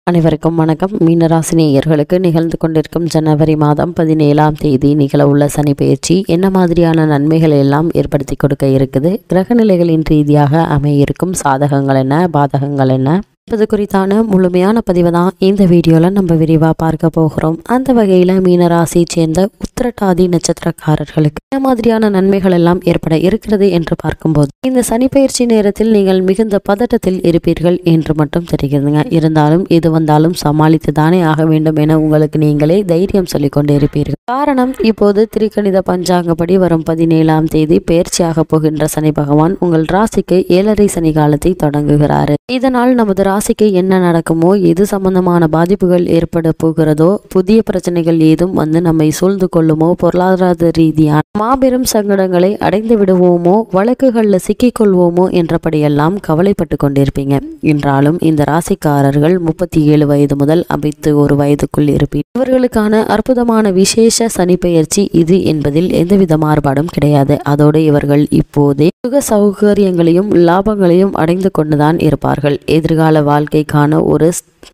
அனைவருக்கும் வணக்கம் மீனராசினியர்களுக்கு நிகழ்ந்து கொண்டிருக்கும் ஜனவரி மாதம் பதினேழாம் தேதி நிகழவுள்ள சனி பெயர்ச்சி என்ன மாதிரியான நன்மைகள் எல்லாம் ஏற்படுத்தி கொடுக்க இருக்குது கிரகநிலைகளின் ரீதியாக அமையிருக்கும் சாதகங்கள் என்ன பாதகங்கள் என்ன என்பது குறித்தான முழுமையான பதிவை தான் இந்த வீடியோவில் நம்ம விரிவாக பார்க்க போகிறோம் அந்த வகையில் மீனராசியை சேர்ந்த உத்திரட்டாதி நட்சத்திரக்காரர்களுக்கு என்ன மாதிரியான நன்மைகள் எல்லாம் ஏற்பட இருக்கிறது என்று பார்க்கும்போது இந்த சனிப்பெயர்ச்சி நேரத்தில் நீங்கள் மிகுந்த பதட்டத்தில் இருப்பீர்கள் என்று மட்டும் தெரிகிறதுங்க இருந்தாலும் எது வந்தாலும் சமாளித்து தானே ஆக வேண்டும் என உங்களுக்கு நீங்களே தைரியம் சொல்லிக் கொண்டு இருப்பீர்கள் காரணம் இப்போது திரிகணித பஞ்சாங்கப்படி வரும் பதினேழாம் தேதி பெயர்ச்சியாக போகின்ற சனி பகவான் உங்கள் ராசிக்கு ஏழரை சனி காலத்தை தொடங்குகிறாரு இதனால் நமது ராசிக்கு என்ன நடக்குமோ எது சம்பந்தமான பாதிப்புகள் ஏற்பட போகிறதோ புதிய பிரச்சனைகள் ஏதும் வந்து நம்மை சூழ்ந்து கொள்ளுமோ பொருளாதார ரீதியான மாபெரும் சங்கடங்களை அடைந்து விடுவோமோ வழக்குகளில் சிக்கிக்கொள்வோமோ என்றபடியெல்லாம் கவலைப்பட்டு கொண்டிருப்பீங்க என்றாலும் இந்த ராசிக்காரர்கள் முப்பத்தி ஏழு வயது முதல் ஐம்பத்தி ஒரு வயதுக்குள் இருப்பீர் இவர்களுக்கான அற்புதமான விசேஷ சனி பெயர்ச்சி இது என்பதில் எந்தவித மாறுபாடும் கிடையாது அதோடு இவர்கள் இப்போதே சுக சௌகரியங்களையும் லாபங்களையும் அடைந்து கொண்டுதான் இருப்பார்கள் எதிர்கால வாழ்க்கைக்கான ஒரு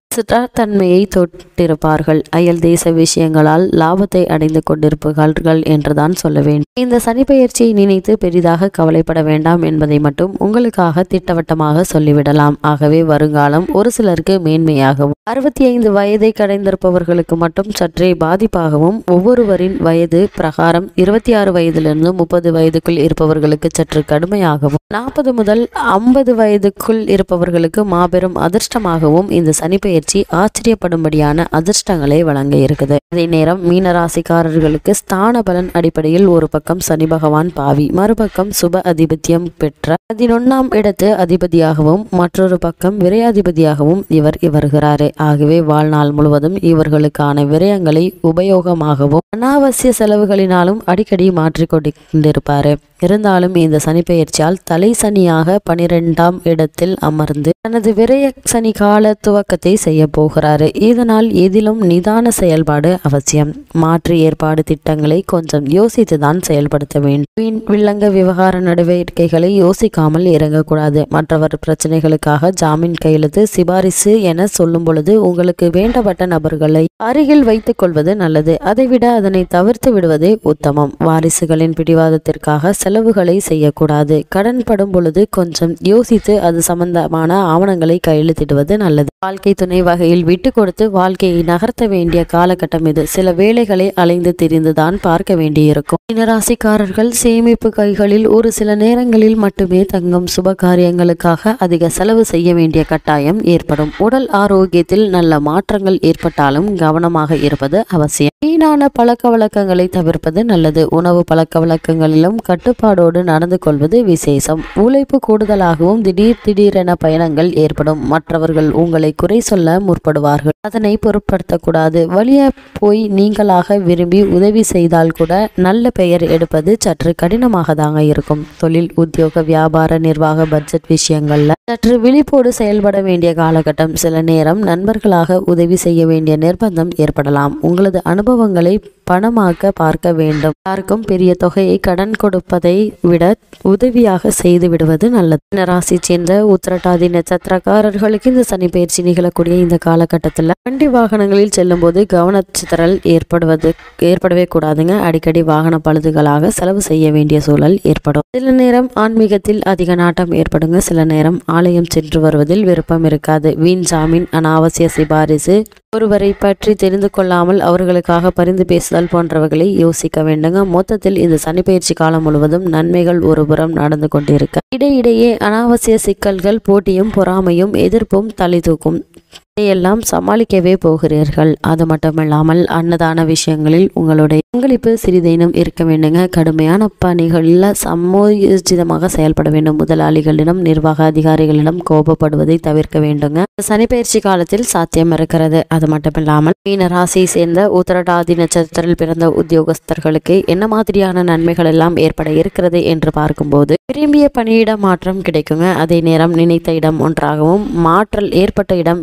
தன்மையை தொட்டிருப்பார்கள் அயல் தேச விஷயங்களால் லாபத்தை அடைந்து கொண்டிருப்பார்கள் என்றுதான் சொல்ல வேண்டும் இந்த சனிப்பெயர்ச்சியை நினைத்து பெரிதாக கவலைப்பட வேண்டாம் என்பதை மட்டும் உங்களுக்காக திட்டவட்டமாக சொல்லிவிடலாம் ஆகவே வருங்காலம் ஒரு சிலருக்கு மேன்மையாகவும் அறுபத்தி ஐந்து வயதை கடைந்திருப்பவர்களுக்கு மட்டும் சற்றே பாதிப்பாகவும் ஒவ்வொருவரின் வயது பிரகாரம் இருபத்தி ஆறு வயதிலிருந்து முப்பது வயதுக்குள் இருப்பவர்களுக்கு சற்று கடுமையாகவும் நாற்பது முதல் ஐம்பது வயதுக்குள் இருப்பவர்களுக்கு மாபெரும் அதிர்ஷ்டமாகவும் இந்த சனிப்பெயர்ச்சி ஆச்சரியப்படும்படியான அதிர்ஷ்டங்களை வழங்க இருக்குது அதே நேரம் மீனராசிக்காரர்களுக்கு ஸ்தான பலன் அடிப்படையில் ஒரு பக்கம் சனி பகவான் பாவி மறுபக்கம் சுப அதிபத்தியம் பெற்ற பதினொன்னாம் இடத்து அதிபதியாகவும் மற்றொரு பக்கம் விரையாதிபதியாகவும் இவர் வருகிறாரு ஆகவே வாழ்நாள் முழுவதும் இவர்களுக்கான விரயங்களை உபயோகமாகவும் அனாவசிய செலவுகளினாலும் அடிக்கடி மாற்றிக் கொண்டிருப்பாரு இருந்தாலும் இந்த சனிப்பெயர்ச்சியால் தலை சனியாக பனிரெண்டாம் இடத்தில் அமர்ந்து தனது விரய சனி கால துவக்கத்தை செய்ய போகிறாரு இதனால் எதிலும் நிதான செயல்பாடு அவசியம் மாற்று ஏற்பாடு திட்டங்களை கொஞ்சம் யோசித்துதான் செயல்படுத்த வேண்டும் வீண் வில்லங்க விவகார நடவடிக்கைகளை யோசிக்காமல் இறங்கக்கூடாது மற்றவர் பிரச்சனைகளுக்காக ஜாமீன் கையெழுத்து சிபாரிசு என சொல்லும் பொழுது உங்களுக்கு வேண்டப்பட்ட நபர்களை அருகில் வைத்துக் கொள்வது நல்லது அதைவிட அதனை தவிர்த்து விடுவதே உத்தமம் வாரிசுகளின் பிடிவாதத்திற்காக செலவுகளை செய்யக்கூடாது கடன் படும் பொழுது கொஞ்சம் யோசித்து அது சம்பந்தமான ஆவணங்களை கையெழுத்திடுவது நல்லது வாழ்க்கை துணை வகையில் விட்டு கொடுத்து வாழ்க்கையை நகர்த்த வேண்டிய காலகட்டம் இது சில வேலைகளை அலைந்து திரிந்துதான் பார்க்க வேண்டியிருக்கும் மீனராசிக்காரர்கள் சேமிப்பு கைகளில் ஒரு சில நேரங்களில் மட்டுமே தங்கும் சுப காரியங்களுக்காக அதிக செலவு செய்ய வேண்டிய கட்டாயம் ஏற்படும் உடல் ஆரோக்கியத்தில் நல்ல மாற்றங்கள் ஏற்பட்டாலும் கவனமாக இருப்பது அவசியம் வீணான பழக்க வழக்கங்களை தவிர்ப்பது நல்லது உணவு பழக்க வழக்கங்களிலும் கட்டுப்பாடோடு நடந்து கொள்வது விசேஷம் உழைப்பு கூடுதலாகவும் திடீர் திடீரென பயணங்கள் ஏற்படும் மற்றவர்கள் உங்களை குறை சொல்ல முற்படுவார்கள் அதனை பொருட்படுத்தக்கூடாது வழிய போய் நீங்களாக விரும்பி உதவி செய்தால் கூட நல்ல பெயர் எடுப்பது சற்று கடினமாக தாங்க இருக்கும் தொழில் உத்தியோக வியாபார நிர்வாக பட்ஜெட் விஷயங்கள்ல சற்று விழிப்போடு செயல்பட வேண்டிய காலகட்டம் சில நேரம் நண்பர்களாக உதவி செய்ய வேண்டிய நிர்பந்தம் ஏற்படலாம் உங்களது அனுபவங்களை பணமாக்க பார்க்க வேண்டும் யாருக்கும் பெரிய தொகையை கடன் கொடுப்பதை விட உதவியாக செய்து விடுவது நல்லது ராசி சேர்ந்த உத்திரட்டாதி நட்சத்திரக்காரர்களுக்கு இந்த சனி பயிற்சி நிகழக்கூடிய இந்த காலகட்டத்தில் வண்டி வாகனங்களில் செல்லும் போது கவனச்சிதறல் ஏற்படுவது ஏற்படவே கூடாதுங்க அடிக்கடி வாகன பழுதுகளாக செலவு செய்ய வேண்டிய சூழல் ஏற்படும் சில நேரம் ஆன்மீகத்தில் அதிக நாட்டம் ஏற்படுங்க சில நேரம் ஆலயம் சென்று வருவதில் விருப்பம் இருக்காது வீண் ஜாமீன் அனாவசிய சிபாரிசு ஒருவரை பற்றி தெரிந்து கொள்ளாமல் அவர்களுக்காக பரிந்து பேசுதல் போன்றவைகளை யோசிக்க வேண்டுங்க மொத்தத்தில் இந்த சனிப்பயிற்சி காலம் முழுவதும் நன்மைகள் ஒருபுறம் நடந்து கொண்டிருக்க இடையிடையே அனாவசிய சிக்கல்கள் போட்டியும் பொறாமையும் எதிர்ப்பும் தலை தூக்கும் இதையெல்லாம் சமாளிக்கவே போகிறீர்கள் அது மட்டுமில்லாமல் அன்னதான விஷயங்களில் உங்களுடைய பங்களிப்பு சிறிதேனும் இருக்க வேண்டுங்க கடுமையான பணிகளில் சமோச்சிதமாக செயல்பட வேண்டும் முதலாளிகளிடம் நிர்வாக அதிகாரிகளிடம் கோபப்படுவதை தவிர்க்க வேண்டுங்க சனிப்பயிற்சி காலத்தில் சாத்தியம் இருக்கிறது அது மட்டுமில்லாமல் மீன ராசியை சேர்ந்த உத்தரடாதி நட்சத்திரத்தில் பிறந்த உத்தியோகஸ்தர்களுக்கு என்ன மாதிரியான நன்மைகள் எல்லாம் ஏற்பட இருக்கிறது என்று பார்க்கும்போது விரும்பிய பணியிட மாற்றம் கிடைக்குங்க அதே நேரம் நினைத்த இடம் ஒன்றாகவும் மாற்றல் ஏற்பட்ட இடம் வேறு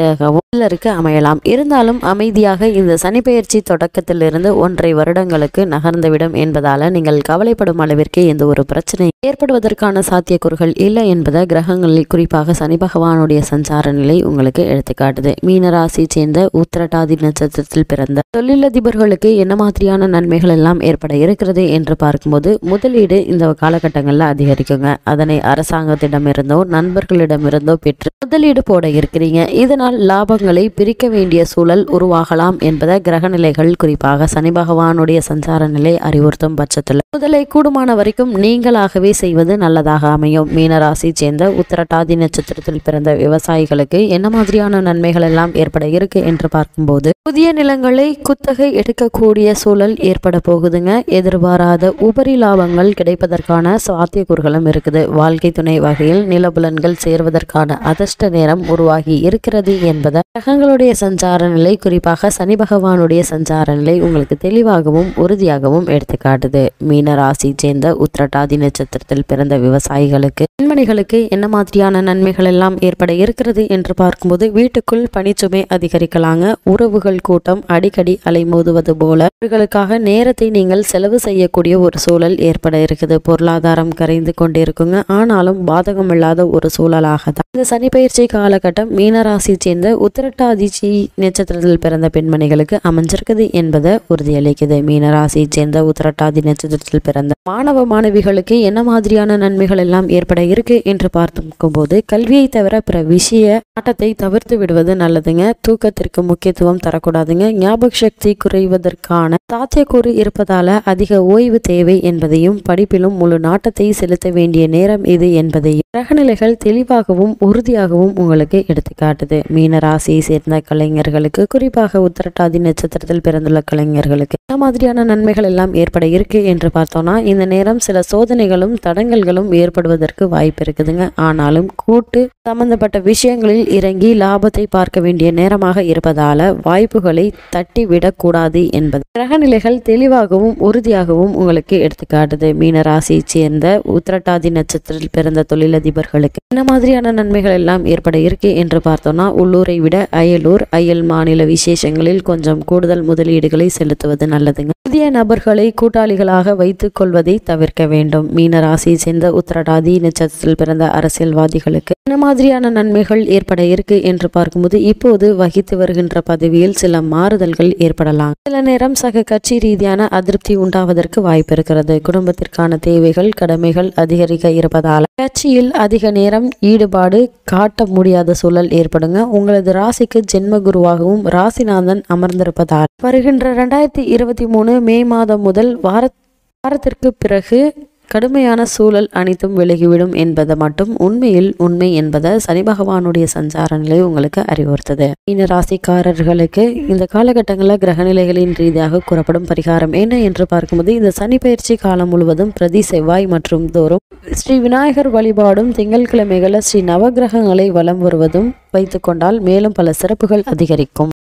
பிரச்சனையாகவும் சிலருக்கு அமையலாம் இருந்தாலும் அமைதியாக இந்த சனிப்பெயர்ச்சி தொடக்கத்திலிருந்து ஒன்றை வருடங்களுக்கு நகர்ந்துவிடும் என்பதால நீங்கள் கவலைப்படும் அளவிற்கு எந்த ஒரு பிரச்சனை ஏற்படுவதற்கான சாத்தியக்கூறுகள் இல்லை என்பதை கிரகங்களில் குறிப்பாக சனி பகவானுடைய சஞ்சார நிலை உங்களுக்கு எடுத்துக்காட்டுது மீனராசி சேர்ந்த உத்திரட்டாதி நட்சத்திரத்தில் பிறந்த தொழிலதிபர்களுக்கு என்ன மாதிரியான நன்மைகள் எல்லாம் ஏற்பட இருக்கிறது என்று பார்க்கும்போது முதலீடு இந்த காலகட்டங்களில் அதிகரிக்குங்க அதனை அரசாங்கத்திடமிருந்தோ நண்பர்களிடமிருந்தோ பெற்று முதலீடு போட இருக்கிறீங்க இதனால் லாபங்களை பிரிக்க வேண்டிய சூழல் உருவாகலாம் என்பதை கிரகநிலைகள் குறிப்பாக சனி பகவானுடைய சஞ்சார நிலை அறிவுறுத்தும் பட்சத்தில் முதலை கூடுமான வரைக்கும் நீங்களாகவே செய்வது நல்லதாக அமையும் மீனராசி சேர்ந்த உத்திரட்டாதி நட்சத்திரத்தில் பிறந்த விவசாயிகளுக்கு என்ன மாதிரியான நன்மைகள் எல்லாம் ஏற்பட இருக்கு என்று பார்க்கும்போது புதிய நிலங்களை குத்தகை எடுக்கக்கூடிய சூழல் ஏற்பட போகுதுங்க எதிர்பாராத உபரி லாபங்கள் கிடைப்பதற்கான சாத்தியக்கூறுகளும் இருக்குது வாழ்க்கை துணை வகையில் நிலபுலன்கள் சேர்வதற்கான அதிர்ஷ்ட நேரம் உருவாகி இருக்கிறது என்பதை கிரகங்களுடைய சஞ்சார நிலை குறிப்பாக சனி பகவானுடைய சஞ்சார நிலை உங்களுக்கு தெளிவாகவும் உறுதியாகவும் எடுத்துக்காட்டுது மீன ராசி சேர்ந்த உத்திரட்டாதி நட்சத்திரத்தில் பிறந்த விவசாயிகளுக்கு பெண்மணிகளுக்கு என்ன மாதிரியான நன்மைகள் எல்லாம் ஏற்பட இருக்கிறது என்று பார்க்கும்போது வீட்டுக்குள் பணிச்சுமை அதிகரிக்கலாங்க உறவுகள் கூட்டம் அடிக்கடி அலைமோதுவது போல இவர்களுக்காக நேரத்தை நீங்கள் செலவு செய்யக்கூடிய ஒரு சூழல் ஏற்பட இருக்குது பொருளாதாரம் கரைந்து கொண்டிருக்குங்க ஆனாலும் பாதகமில்லாத ஒரு சூழலாக தான் இந்த சனி பயிற்சி காலகட்டம் மீனராசி சேர்ந்த உத்திரட்டாதிச்சி நட்சத்திரத்தில் பிறந்த பெண்மணிகளுக்கு அமைஞ்சிருக்குது என்பதை உறுதியளிக்குது மீனராசி சேர்ந்த உத்திரட்டாதி நட்சத்திரத்தில் பிறந்த மாணவ மாணவிகளுக்கு என்ன மாதிரியான நன்மைகள் எல்லாம் ஏற்பட இருக்கு என்று பார்க்கும் போது கல்வியை தவிர பிற விஷய ஆட்டத்தை தவிர்த்து விடுவது நல்லதுங்க தூக்கத்திற்கு முக்கியத்துவம் தரக்கூடாதுங்க ஞாபக சக்தி குறைவதற்கான சாத்தியக்கூறு இருப்பதால அதிக ஓய்வு தேவை என்பதையும் படிப்பிலும் முழு நாட்டத்தை செலுத்த வேண்டிய நேரம் இது என்பதையும் கிரகநிலைகள் தெளிவாகவும் உறுதியாகவும் உங்களுக்கு எடுத்துக்காட்டுது மீன ராசியை சேர்ந்த கலைஞர்களுக்கு குறிப்பாக உத்திரட்டாதி நட்சத்திரத்தில் பிறந்துள்ள கலைஞர்களுக்கு என்ன மாதிரியான நன்மைகள் எல்லாம் ஏற்பட இருக்கு என்று பார்த்தோம்னா இந்த நேரம் சில சோதனைகளும் தடங்கல்களும் ஏற்படுவதற்கு வாய்ப்பு இருக்குதுங்க ஆனாலும் கூட்டு சம்பந்தப்பட்ட விஷயங்களில் இறங்கி லாபத்தை பார்க்க வேண்டிய நேரமாக இருப்பதால வாய்ப்புகளை தட்டி விடக்கூடாது என்பது கிரகநிலைகள் தெளிவாகவும் உறுதியாகவும் உங்களுக்கு எடுத்துக்காட்டுது மீன ராசியை சேர்ந்த உத்திரட்டாதி நட்சத்திரத்தில் பிறந்த தொழிலதிபர்களுக்கு என்ன மாதிரியான நன்மைகள் எல்லாம் ஏற்பட இருக்கு என்று பார்த்தோம்னா உள்ளூரை விட அயலூர் அயல் மாநில விசேஷங்களில் கொஞ்சம் கூடுதல் முதலீடுகளை செலுத்துவது நல்லதுங்க புதிய நபர்களை கூட்டாளிகளாக வைத்துக் கொள்வதை தவிர்க்க வேண்டும் மீன ராசியை சேர்ந்த உத்திரட்டாதி நட்சத்திரத்தில் பிறந்த அரசியல்வாதிகளுக்கு என்ன மாதிரியான நன்மைகள் ஏற்பட இருக்கு என்று பார்க்கும்போது இப்போது வகித்து வருகின்ற பதவியில் சில மாறுதல்கள் ஏற்படலாம் சில நேரம் சக கட்சி ரீதியான அதிருப்தி உண்டாவதற்கு வாய்ப்பு இருக்கிறது குடும்பத்திற்கான தேவைகள் கடமைகள் அதிகரிக்க இருப்பதால் கட்சியில் அதிக நேரம் ஈடுபாடு காட்ட முடியாத சூழல் ஏற்படுங்க உங்களது ராசிக்கு ஜென்ம குருவாகவும் ராசிநாதன் அமர்ந்திருப்பதால் வருகின்ற ரெண்டாயிரத்தி இருபத்தி மூணு மே மாதம் முதல் வார வாரத்திற்கு பிறகு கடுமையான சூழல் அனைத்தும் விலகிவிடும் என்பதை மட்டும் உண்மையில் உண்மை என்பதை சனி பகவானுடைய சஞ்சார நிலை உங்களுக்கு அறிவுறுத்தது மீன ராசிக்காரர்களுக்கு இந்த காலகட்டங்களில் கிரகநிலைகளின் ரீதியாக கூறப்படும் பரிகாரம் என்ன என்று பார்க்கும்போது இந்த சனி பயிற்சி காலம் முழுவதும் பிரதி செவ்வாய் மற்றும் தோறும் ஸ்ரீ விநாயகர் வழிபாடும் திங்கட்கிழமைகளில் ஸ்ரீ நவகிரகங்களை வலம் வருவதும் வைத்துக்கொண்டால் மேலும் பல சிறப்புகள் அதிகரிக்கும்